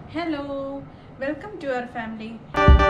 Hello, welcome to our family.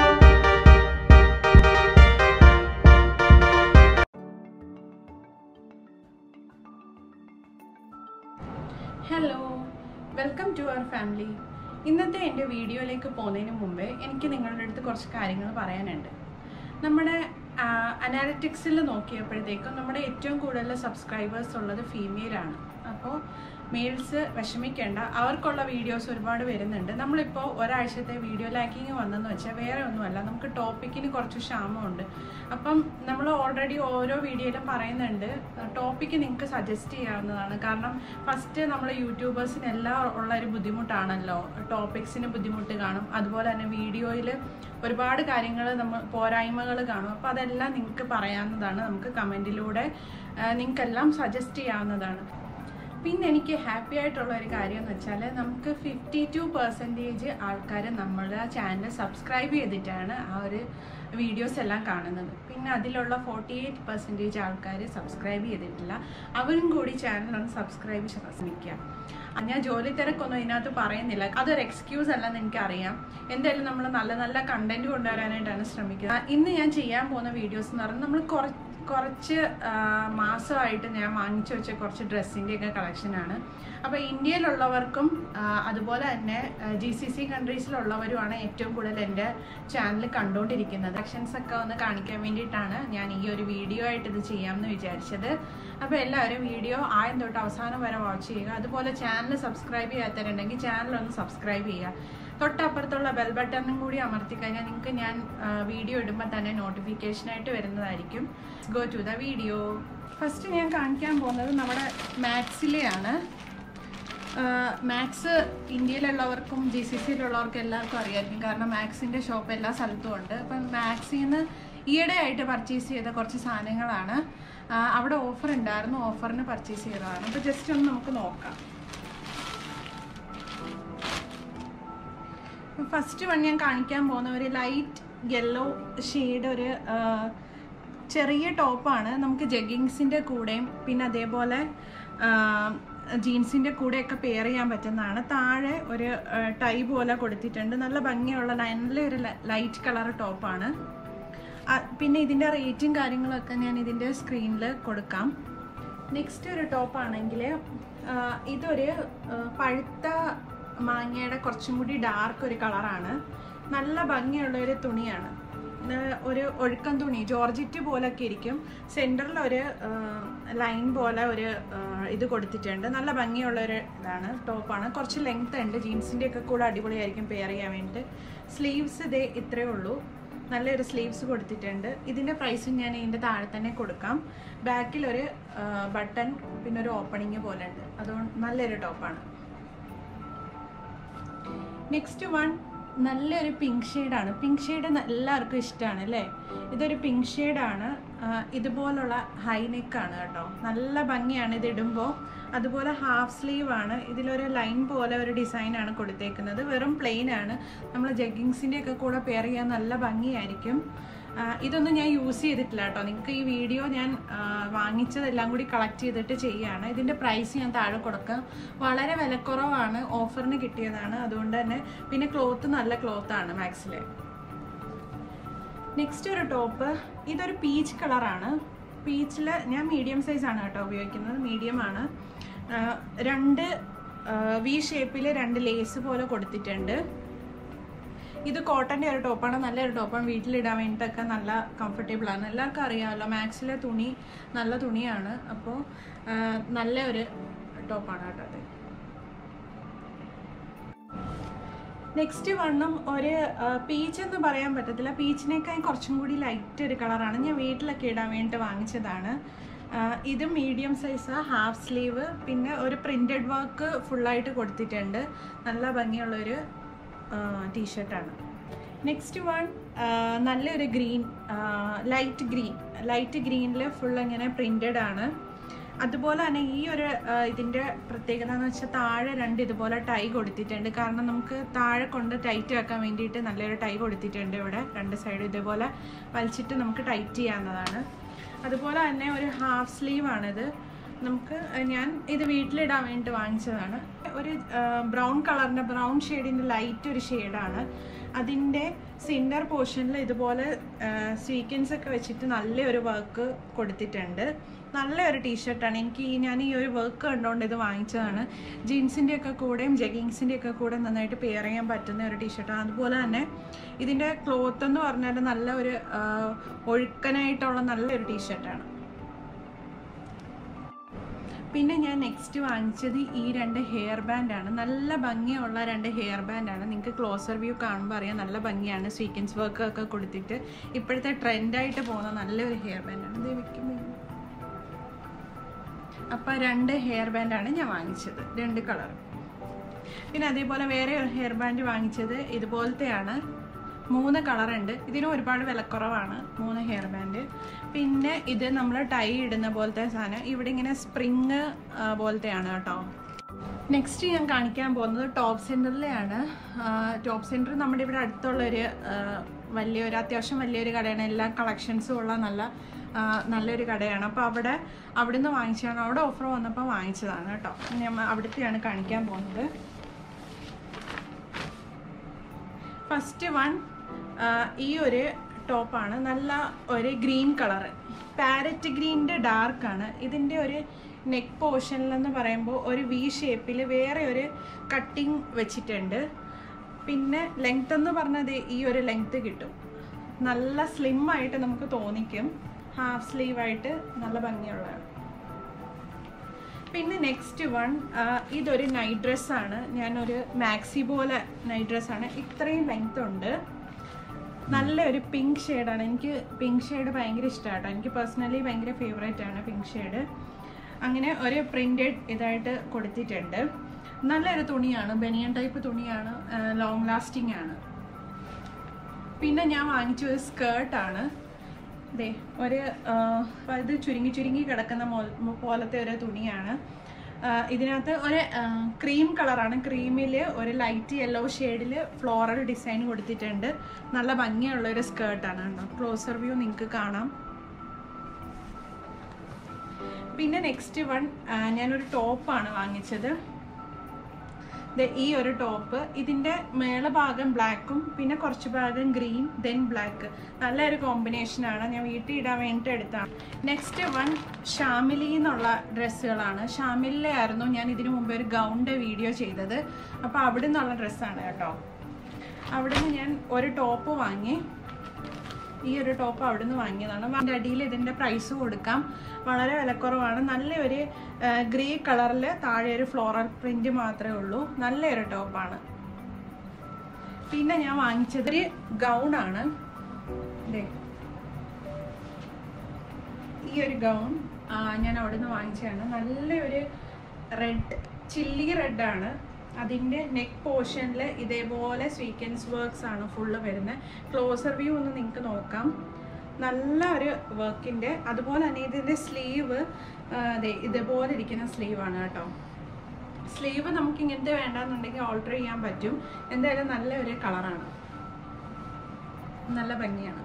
Hello welcome to our family ഇന്നത്തെ എൻ്റെ വീഡിയോയിലേക്ക് പോകുന്നതിന് മുമ്പേ എനിക്ക് നിങ്ങളുടെ അടുത്ത് കുറച്ച് കാര്യങ്ങൾ പറയാനുണ്ട് നമ്മുടെ അനാലിറ്റിക്സിൽ നോക്കിയപ്പോഴത്തേക്കും നമ്മുടെ ഏറ്റവും കൂടുതൽ സബ്സ്ക്രൈബേഴ്സ് ഉള്ളത് ഫീമെയിലാണ് അപ്പോൾ മെയിൽസ് വിഷമിക്കേണ്ട അവർക്കുള്ള വീഡിയോസ് ഒരുപാട് വരുന്നുണ്ട് നമ്മളിപ്പോൾ ഒരാഴ്ചത്തെ വീഡിയോ ലാക്കിങ് വന്നെന്ന് വെച്ചാൽ വേറെ ഒന്നുമല്ല നമുക്ക് ടോപ്പിക്കിന് കുറച്ച് ക്ഷാമമുണ്ട് അപ്പം നമ്മൾ ഓൾറെഡി ഓരോ വീഡിയോയിലും പറയുന്നുണ്ട് ടോപ്പിക്ക് നിങ്ങൾക്ക് സജസ്റ്റ് ചെയ്യാവുന്നതാണ് കാരണം ഫസ്റ്റ് നമ്മൾ യൂട്യൂബേഴ്സിനെല്ലാം ഉള്ള ഒരു ബുദ്ധിമുട്ടാണല്ലോ ടോപ്പിക്സിന് ബുദ്ധിമുട്ട് കാണും അതുപോലെ തന്നെ വീഡിയോയിൽ ഒരുപാട് കാര്യങ്ങൾ നമ്മൾ പോരായ്മകൾ കാണും അപ്പോൾ അതെല്ലാം നിങ്ങൾക്ക് പറയാവുന്നതാണ് നമുക്ക് കമൻറ്റിലൂടെ നിങ്ങൾക്കെല്ലാം സജസ്റ്റ് ചെയ്യാവുന്നതാണ് പിന്നെ എനിക്ക് ഹാപ്പി ആയിട്ടുള്ള ഒരു കാര്യം എന്ന് വെച്ചാൽ നമുക്ക് ഫിഫ്റ്റി ടു പെർസെൻറ്റേജ് ആൾക്കാർ നമ്മുടെ ചാനൽ സബ്സ്ക്രൈബ് ചെയ്തിട്ടാണ് ആ ഒരു വീഡിയോസ് എല്ലാം കാണുന്നത് പിന്നെ അതിലുള്ള ഫോർട്ടി എയ്റ്റ് പെർസെൻറ്റേജ് ആൾക്കാർ സബ്സ്ക്രൈബ് ചെയ്തിട്ടില്ല അവരും കൂടി ചാനൽ ഒന്ന് സബ്സ്ക്രൈബ് ശ്രമിക്കുക ഞാൻ ജോലി തിരക്കൊന്നും ഇതിനകത്ത് പറയുന്നില്ല അതൊരു എക്സ്ക്യൂസ് അല്ലെന്ന് എനിക്കറിയാം എന്തായാലും നമ്മൾ നല്ല നല്ല കണ്ടന്റ് കൊണ്ടുവരാനായിട്ടാണ് ശ്രമിക്കുന്നത് ഇന്ന് ഞാൻ ചെയ്യാൻ പോകുന്ന വീഡിയോസ് എന്ന് പറഞ്ഞാൽ നമ്മൾ കുറച്ച് കുറച്ച് മാസമായിട്ട് ഞാൻ വാങ്ങിച്ചു വെച്ച കുറച്ച് ഡ്രസ്സിൻ്റെ ഒക്കെ കളക്ഷനാണ് അപ്പോൾ ഇന്ത്യയിലുള്ളവർക്കും അതുപോലെ തന്നെ ജി സി സി കൺട്രീസിലുള്ളവരുമാണ് ഏറ്റവും കൂടുതൽ എൻ്റെ ചാനൽ കണ്ടുകൊണ്ടിരിക്കുന്നത് കളക്ഷൻസ് ഒക്കെ ഒന്ന് കാണിക്കാൻ വേണ്ടിയിട്ടാണ് ഞാൻ ഈ ഒരു വീഡിയോ ആയിട്ട് ഇത് ചെയ്യാമെന്ന് വിചാരിച്ചത് അപ്പോൾ എല്ലാവരും വീഡിയോ ആദ്യം തൊട്ട് അവസാനം വരെ വാച്ച് ചെയ്യുക അതുപോലെ ചാനൽ സബ്സ്ക്രൈബ് ചെയ്യാത്തവരുണ്ടെങ്കിൽ ചാനൽ ഒന്ന് സബ്സ്ക്രൈബ് ചെയ്യുക തൊട്ടപ്പുറത്തുള്ള ബെൽ ബട്ടണും കൂടി അമർത്തി കഴിഞ്ഞാൽ നിങ്ങൾക്ക് ഞാൻ വീഡിയോ ഇടുമ്പോൾ തന്നെ നോട്ടിഫിക്കേഷനായിട്ട് വരുന്നതായിരിക്കും go to the video first ഞാൻ കാണിക്കാൻ പോകുന്നത് നമ്മുടെ മാത്സിലെയാണ് മാത്സ് ഇന്ത്യയിലുള്ളവർക്കും ജി സി സിയിലുള്ളവർക്കും എല്ലാവർക്കും അറിയായിരിക്കും കാരണം മാത്സിൻ്റെ ഷോപ്പ് എല്ലാ സ്ഥലത്തും ഉണ്ട് അപ്പം മാത്സിൽ നിന്ന് ഈയിടെ ആയിട്ട് പർച്ചേസ് ചെയ്ത കുറച്ച് സാധനങ്ങളാണ് അവിടെ ഓഫർ ഉണ്ടായിരുന്നു ഓഫറിന് പർച്ചേസ് ചെയ്തതാണ് അപ്പോൾ ജസ്റ്റ് ഒന്ന് നമുക്ക് നോക്കാം ഫസ്റ്റ് വൺ ഞാൻ കാണിക്കാൻ പോകുന്ന ഒരു ലൈറ്റ് യെല്ലോ ഷെയ്ഡ് ഒരു ചെറിയ ടോപ്പാണ് നമുക്ക് ജഗ്ഗിങ്സിൻ്റെ കൂടെയും പിന്നെ അതേപോലെ ജീൻസിൻ്റെ കൂടെയൊക്കെ പെയർ ചെയ്യാൻ പറ്റുന്നതാണ് താഴെ ഒരു ടൈ പോലെ കൊടുത്തിട്ടുണ്ട് നല്ല ഭംഗിയുള്ള നല്ലൊരു ലൈറ്റ് കളർ ടോപ്പാണ് പിന്നെ ഇതിൻ്റെ റേറ്റും കാര്യങ്ങളൊക്കെ ഞാൻ ഇതിൻ്റെ സ്ക്രീനിൽ കൊടുക്കാം നെക്സ്റ്റ് ഒരു ടോപ്പാണെങ്കിൽ ഇതൊരു പഴുത്ത മാങ്ങയുടെ കുറച്ചും കൂടി ഡാർക്ക് ഒരു കളറാണ് നല്ല ഭംഗിയുള്ള ഒരു തുണിയാണ് ഒരു ഒഴുക്കൻ തുണി ജോർജറ്റ് പോലൊക്കെ ഇരിക്കും സെൻറ്ററിൽ ഒരു ലൈൻ പോലെ ഒരു ഇത് കൊടുത്തിട്ടുണ്ട് നല്ല ഭംഗിയുള്ള ഒരു ഇതാണ് ടോപ്പാണ് കുറച്ച് ലെങ്ത് ഉണ്ട് ജീൻസിൻ്റെ ഒക്കെ കൂടെ അടിപൊളിയായിരിക്കും പെയർ ചെയ്യാൻ വേണ്ടിയിട്ട് സ്ലീവ്സ് ഇതേ ഇത്രയേ ഉള്ളൂ നല്ലൊരു സ്ലീവ്സ് കൊടുത്തിട്ടുണ്ട് ഇതിൻ്റെ പ്രൈസും ഞാൻ ഇതിൻ്റെ താഴെ തന്നെ കൊടുക്കാം ബാക്കിൽ ഒരു ബട്ടൺ പിന്നെ ഒരു ഓപ്പണിങ് പോലെ ഉണ്ട് അതുകൊണ്ട് നല്ലൊരു ടോപ്പാണ് നെക്സ്റ്റ് വൺ നല്ലൊരു പിങ്ക് ഷെയ്ഡാണ് പിങ്ക് ഷെയ്ഡ് എല്ലാവർക്കും ഇഷ്ടമാണ് അല്ലേ ഇതൊരു പിങ്ക് ഷെയ്ഡാണ് ഇതുപോലുള്ള ഹൈ നെക്കാണ് കേട്ടോ നല്ല ഭംഗിയാണ് ഇത് ഇടുമ്പോൾ അതുപോലെ ഹാഫ് സ്ലീവ് ആണ് ഇതിലൊരു ലൈൻ പോലെ ഒരു ഡിസൈനാണ് കൊടുത്തേക്കുന്നത് വെറും പ്ലെയിൻ ആണ് നമ്മൾ ജഗ്ഗിങ്സിൻ്റെ ഒക്കെ കൂടെ പെയർ ചെയ്യാൻ നല്ല ഭംഗിയായിരിക്കും ഇതൊന്നും ഞാൻ യൂസ് ചെയ്തിട്ടില്ല കേട്ടോ നിങ്ങൾക്ക് ഈ വീഡിയോ ഞാൻ വാങ്ങിച്ചതെല്ലാം കൂടി കളക്ട് ചെയ്തിട്ട് ചെയ്യുകയാണ് ഇതിൻ്റെ പ്രൈസ് ഞാൻ താഴെ കൊടുക്കാം വളരെ വിലക്കുറവാണ് ഓഫറിന് കിട്ടിയതാണ് അതുകൊണ്ട് തന്നെ പിന്നെ ക്ലോത്ത് നല്ല ക്ലോത്താണ് മാക്സിലെ നെക്സ്റ്റ് ഒരു ടോപ്പ് ഇതൊരു പീച്ച് കളറാണ് പീച്ചിൽ ഞാൻ മീഡിയം സൈസാണ് കേട്ടോ ഉപയോഗിക്കുന്നത് മീഡിയം ആണ് രണ്ട് വി ഷേപ്പിൽ രണ്ട് ലേസ് പോലെ കൊടുത്തിട്ടുണ്ട് ഇത് കോട്ടൻ്റെ ഒരു ടോപ്പാണ് നല്ലൊരു ടോപ്പാണ് വീട്ടിലിടാൻ വേണ്ടിയിട്ടൊക്കെ നല്ല കംഫർട്ടബിൾ ആണ് എല്ലാവർക്കും അറിയാമല്ലോ മാക്സിലെ തുണി നല്ല തുണിയാണ് അപ്പോൾ നല്ല ഒരു ടോപ്പാണ് കേട്ടോ അത് നെക്സ്റ്റ് വണ്ണം ഒരു പീച്ച് എന്ന് പറയാൻ പറ്റത്തില്ല പീച്ചിനേക്കാൾ കുറച്ചും കൂടി ലൈറ്റ് ഒരു കളറാണ് ഞാൻ വീട്ടിലൊക്കെ ഇടാൻ വേണ്ടിയിട്ട് വാങ്ങിച്ചതാണ് ഇത് മീഡിയം സൈസ് ഹാഫ് സ്ലീവ് പിന്നെ ഒരു പ്രിൻറ്റഡ് വർക്ക് ഫുള്ളായിട്ട് കൊടുത്തിട്ടുണ്ട് നല്ല ഭംഗിയുള്ളൊരു ടീഷർട്ടാണ് നെക്സ്റ്റ് വൺ നല്ലൊരു ഗ്രീൻ ലൈറ്റ് ഗ്രീൻ ലൈറ്റ് ഗ്രീനിൽ ഫുൾ ഇങ്ങനെ പ്രിൻറ്റഡ് ആണ് അതുപോലെ തന്നെ ഈ ഒരു ഇതിൻ്റെ പ്രത്യേകത എന്ന് വെച്ചാൽ താഴെ രണ്ട് ഇതുപോലെ ടൈ കൊടുത്തിട്ടുണ്ട് കാരണം നമുക്ക് താഴെ കൊണ്ട് ടൈറ്റ് ആക്കാൻ വേണ്ടിയിട്ട് നല്ലൊരു ടൈ കൊടുത്തിട്ടുണ്ട് ഇവിടെ രണ്ട് സൈഡ് ഇതുപോലെ വലിച്ചിട്ട് നമുക്ക് ടൈറ്റ് ചെയ്യാവുന്നതാണ് അതുപോലെ തന്നെ ഒരു ഹാഫ് സ്ലീവ് ആണിത് നമുക്ക് ഞാൻ ഇത് വീട്ടിലിടാൻ വേണ്ടി വാങ്ങിച്ചതാണ് ഒരു ബ്രൗൺ കളറിൻ്റെ ബ്രൗൺ ഷെയ്ഡിൻ്റെ ലൈറ്റ് ഒരു ഷെയ്ഡാണ് അതിൻ്റെ സിൻഡർ പോർഷനിൽ ഇതുപോലെ സ്വീക്കൻസ് ഒക്കെ വെച്ചിട്ട് നല്ലൊരു വർക്ക് കൊടുത്തിട്ടുണ്ട് നല്ലൊരു ടീഷർട്ടാണ് എനിക്ക് ഈ ഞാൻ ഈ ഒരു വർക്ക് കണ്ടുകൊണ്ട് ഇത് വാങ്ങിച്ചതാണ് ജീൻസിൻ്റെ ഒക്കെ കൂടെയും ജഗിങ്സിൻ്റെ ഒക്കെ കൂടെ നന്നായിട്ട് പെയർ ചെയ്യാൻ പറ്റുന്ന ഒരു ടീഷർട്ടാണ് അതുപോലെ തന്നെ ഇതിൻ്റെ ക്ലോത്ത് എന്ന് പറഞ്ഞാൽ നല്ല ഒരു ആ, ഒഴുക്കനായിട്ടുള്ള നല്ലൊരു ടീഷർട്ടാണ് പിന്നെ ഞാൻ നെക്സ്റ്റ് വാങ്ങിച്ചത് ഈ രണ്ട് ഹെയർ ബാൻഡാണ് നല്ല ഭംഗിയുള്ള രണ്ട് ഹെയർ ബാൻഡാണ് നിങ്ങൾക്ക് ക്ലോസർ വ്യൂ കാണുമ്പോൾ അറിയാം നല്ല ഭംഗിയാണ് സ്വീക്കൻസ് വർക്ക് ഒക്കെ കൊടുത്തിട്ട് ഇപ്പോഴത്തെ ട്രെൻഡായിട്ട് പോകുന്ന നല്ലൊരു ഹെയർ ബാൻഡാണ് ഇത് വെക്കുമ്പോൾ അപ്പം രണ്ട് ഹെയർ ബാൻഡാണ് ഞാൻ വാങ്ങിച്ചത് രണ്ട് കളർ പിന്നെ അതേപോലെ വേറെ ഒരു ഹെയർ ബാൻഡ് വാങ്ങിച്ചത് ഇതുപോലത്തെയാണ് മൂന്ന് കളറുണ്ട് ഇതിന് ഒരുപാട് വിലക്കുറവാണ് മൂന്ന് ഹെയർ ബാൻഡ് പിന്നെ ഇത് നമ്മൾ ടൈ ഇടുന്ന പോലത്തെ സാധനം ഇവിടെ ഇങ്ങനെ സ്പ്രിങ് പോലത്തെയാണ് കേട്ടോ നെക്സ്റ്റ് ഞാൻ കാണിക്കാൻ പോകുന്നത് ടോപ്പ് സെൻറ്ററിലെയാണ് ടോപ്പ് സെൻറ്റർ നമ്മുടെ ഇവിടെ അടുത്തുള്ളൊരു ആ, വലിയൊരു അത്യാവശ്യം വലിയൊരു കടയാണ് എല്ലാ കളക്ഷൻസും ഉള്ള നല്ല ആ, നല്ലൊരു കടയാണ് അപ്പോൾ അവിടെ അവിടുന്ന് വാങ്ങിച്ചതാണ് അവിടെ ഓഫർ വന്നപ്പോൾ വാങ്ങിച്ചതാണ് കേട്ടോ ഞാൻ അവിടുത്തെയാണ് കാണിക്കാൻ പോകുന്നത് ഫസ്റ്റ് വൺ ഈ ഒരു ടോപ്പാണ് നല്ല ഒരു ഗ്രീൻ കളറ് പാരറ്റ് ഗ്രീനിൻ്റെ ഡാർക്കാണ് ഇതിൻ്റെ ഒരു നെക്ക് പോർഷനിലെന്ന് പറയുമ്പോൾ ഒരു വി ഷേപ്പിൽ വേറെ ഒരു കട്ടിങ് വെച്ചിട്ടുണ്ട് പിന്നെ ലെങ്ത് എന്ന് പറഞ്ഞത് ഈ ഒരു ലെങ്ത് കിട്ടും നല്ല സ്ലിം ആയിട്ട് നമുക്ക് തോന്നിക്കും ഹാഫ് സ്ലീവ് ആയിട്ട് നല്ല ഭംഗിയുള്ളതാണ് പിന്നെ നെക്സ്റ്റ് വൺ ഇതൊരു നൈറ്റ് ഡ്രസ്സാണ് ഞാനൊരു മാക്സി പോലെ നൈറ്റ് ഡ്രസ്സാണ് ഇത്രയും ലെങ്ത് ഉണ്ട് നല്ലൊരു പിങ്ക് ഷെയ്ഡാണ് എനിക്ക് പിങ്ക് ഷെയ്ഡ് ഭയങ്കര ഇഷ്ടമാട്ടോ എനിക്ക് പേഴ്സണലി ഭയങ്കര ഫേവറേറ്റ് ആണ് പിങ്ക് ഷെയ്ഡ് അങ്ങനെ ഒരു പ്രിൻറ്റഡ് ഇതായിട്ട് കൊടുത്തിട്ടുണ്ട് നല്ലൊരു തുണിയാണ് ബനിയൻ ടൈപ്പ് തുണിയാണ് ലോങ് ലാസ്റ്റിംഗ് ആണ് പിന്നെ ഞാൻ വാങ്ങിച്ച ഒരു സ്കേർട്ടാണ് ദേ ഒരു ആ, ഇത് ചുരുങ്ങി ചുരുങ്ങി കിടക്കുന്ന മോ- പോലത്തെ ഒരു തുണിയാണ് ആ, ഇതിനകത്ത് ഒരു ക്രീം കളറാണ് ക്രീമിൽ ഒരു ലൈറ്റ് യെല്ലോ ഷെയ്ഡിൽ ഫ്ലോറൽ ഡിസൈൻ കൊടുത്തിട്ടുണ്ട് നല്ല ഭംഗിയുള്ള ഒരു സ്കേർട്ടാണ് കേട്ടോ ക്ലോസർ വ്യൂ നിങ്ങൾക്ക് കാണാം പിന്നെ നെക്സ്റ്റ് വൺ ഞാനൊരു ടോപ്പാണ് വാങ്ങിച്ചത് ദേ ഈ ഒരു ടോപ്പ് ഇതിൻ്റെ മേളഭാഗം ബ്ലാക്കും പിന്നെ കുറച്ച് ഭാഗം ഗ്രീൻ ദെൻ ബ്ലാക്ക് നല്ലൊരു കോമ്പിനേഷനാണ് ഞാൻ വീട്ടിൽ ഇടാൻ വേണ്ടിയിട്ട് എടുത്താണ് നെക്സ്റ്റ് വൺ ഷാമിലി എന്നുള്ള ഡ്രസ്സുകളാണ് ഷാമിലിലെ ആയിരുന്നു ഞാൻ ഇതിനു മുമ്പ് ഒരു ഗൗണിൻ്റെ വീഡിയോ ചെയ്തത് അപ്പോൾ അവിടെ നിന്നുള്ള ഡ്രസ്സാണ് കേട്ടോ അവിടെ നിന്ന് ഞാൻ ഒരു ടോപ്പ് വാങ്ങി ഈ ഒരു ടോപ്പ് അവിടെ നിന്ന് വാങ്ങിയതാണ് അതിൻ്റെ അടിയിൽ ഇതിൻ്റെ പ്രൈസ് കൊടുക്കാം വളരെ വിലക്കുറവാണ് നല്ലൊരു ഗ്രേ കളറിൽ താഴെ ഒരു ഫ്ലോറൽ പ്രിന്റ് മാത്രമേ ഉള്ളൂ നല്ലൊരു ടോപ്പാണ് പിന്നെ ഞാൻ വാങ്ങിച്ചത് ഒരു ഗൗണാണ് ദേ ഈ ഒരു ഗൗൺ ഞാൻ അവിടെ നിന്ന് വാങ്ങിച്ചതാണ് നല്ലൊരു റെഡ് ചില്ലി റെഡാണ് അതിൻ്റെ നെക്ക് പോർഷനിൽ ഇതേപോലെ സ്വീക്കൻസ് വർക്ക്സ് ആണ് ഫുള്ള് വരുന്നത് ക്ലോസർ വ്യൂ ഒന്ന് നിങ്ങൾക്ക് നോക്കാം നല്ല ഒരു വർക്കിൻ്റെ അതുപോലെ തന്നെ ഇതിൻ്റെ സ്ലീവ് അതെ ഇതേപോലെ ഇരിക്കുന്ന സ്ലീവാണ് കേട്ടോ സ്ലീവ് നമുക്ക് ഇങ്ങനത്തെ വേണ്ടെന്നുണ്ടെങ്കിൽ ഓൾട്ടർ ചെയ്യാൻ പറ്റും എന്തായാലും നല്ല ഒരു കളറാണ് നല്ല ഭംഗിയാണ്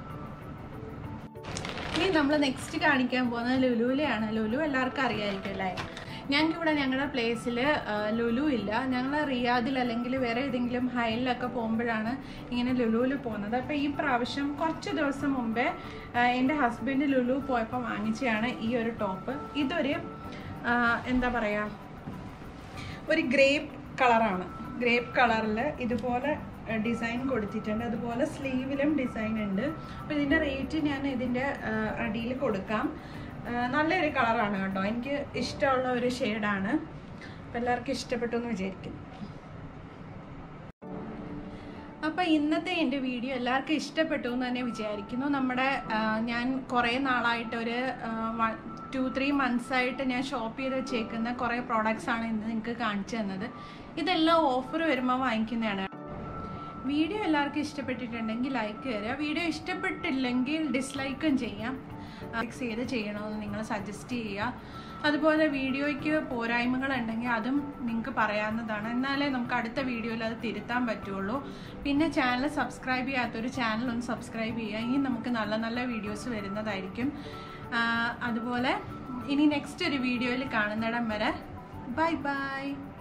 ഇനി നമ്മൾ നെക്സ്റ്റ് കാണിക്കാൻ പോകുന്നത് ലുലുവിലെയാണ് ലുലു എല്ലാവർക്കും അറിയാമായിരിക്കും അല്ലേ ഞങ്ങൾക്ക് ഇവിടെ ഞങ്ങളുടെ പ്ലേസിൽ ലുലു ഇല്ല ഞങ്ങൾ റിയാദിൽ അല്ലെങ്കിൽ വേറെ ഏതെങ്കിലും ഹൈലിലൊക്കെ പോകുമ്പോഴാണ് ഇങ്ങനെ ലുലുവിൽ പോകുന്നത് അപ്പോൾ ഈ പ്രാവശ്യം കുറച്ച് ദിവസം മുമ്പേ ആ, എൻ്റെ ഹസ്ബൻഡ് ലുലു പോയപ്പോൾ വാങ്ങിച്ചതാണ് ഈ ഒരു ടോപ്പ് ഇതൊരു ആ, എന്താ പറയുക ഒരു ഗ്രേപ്പ് കളറാണ് ഗ്രേപ്പ് കളറിൽ ഇതുപോലെ ഡിസൈൻ കൊടുത്തിട്ടുണ്ട് അതുപോലെ സ്ലീവിലും ഡിസൈൻ ഉണ്ട് അപ്പോൾ ഇതിൻ്റെ റേറ്റ് ഞാൻ ഇതിൻ്റെ അടിയിൽ കൊടുക്കാം ആ, നല്ലൊരു കളറാണ് കേട്ടോ എനിക്ക് ഇഷ്ടമുള്ള ഒരു ഷെയ്ഡാണ് അപ്പോൾ എല്ലാവർക്കും ഇഷ്ടപ്പെട്ടു എന്ന് വിചാരിക്കുന്നു അപ്പോൾ ഇന്നത്തെ എൻ്റെ വീഡിയോ എല്ലാവർക്കും ഇഷ്ടപ്പെട്ടു എന്ന് തന്നെ വിചാരിക്കുന്നു നമ്മുടെ ആ, ഞാൻ കുറേ നാളായിട്ട് ഒരു ടു ത്രീ ആയിട്ട് ഞാൻ ഷോപ്പ് ചെയ്ത് വെച്ചേക്കുന്ന കുറേ പ്രോഡക്റ്റ്സ് ആണ് ഇന്ന് നിങ്ങൾക്ക് കാണിച്ചു തന്നത് ഇതെല്ലാം ഓഫർ വരുമ്പോൾ വാങ്ങിക്കുന്നതാണ് വീഡിയോ എല്ലാവർക്കും ഇഷ്ടപ്പെട്ടിട്ടുണ്ടെങ്കിൽ ലൈക്ക് തരിക വീഡിയോ ഇഷ്ടപ്പെട്ടില്ലെങ്കിൽ ഡിസ്ലൈക്കും ചെയ്യാം ലൈക്സ് ചെയ്ത് ചെയ്യണമെന്ന് നിങ്ങൾ സജസ്റ്റ് ചെയ്യുക അതുപോലെ വീഡിയോയ്ക്ക് പോരായ്മകൾ ഉണ്ടെങ്കിൽ അതും നിങ്ങൾക്ക് പറയാവുന്നതാണ് എന്നാലേ നമുക്ക് അടുത്ത വീഡിയോയിൽ അത് തിരുത്താൻ പറ്റുള്ളൂ പിന്നെ ചാനൽ സബ്സ്ക്രൈബ് ചെയ്യാത്തൊരു ചാനൽ ഒന്ന് സബ്സ്ക്രൈബ് ചെയ്യുക ഇനി നമുക്ക് നല്ല നല്ല വീഡിയോസ് വരുന്നതായിരിക്കും ആ, അതുപോലെ ഇനി നെക്സ്റ്റ് ഒരു വീഡിയോയിൽ കാണുന്നിടം വരെ ബൈ ബൈ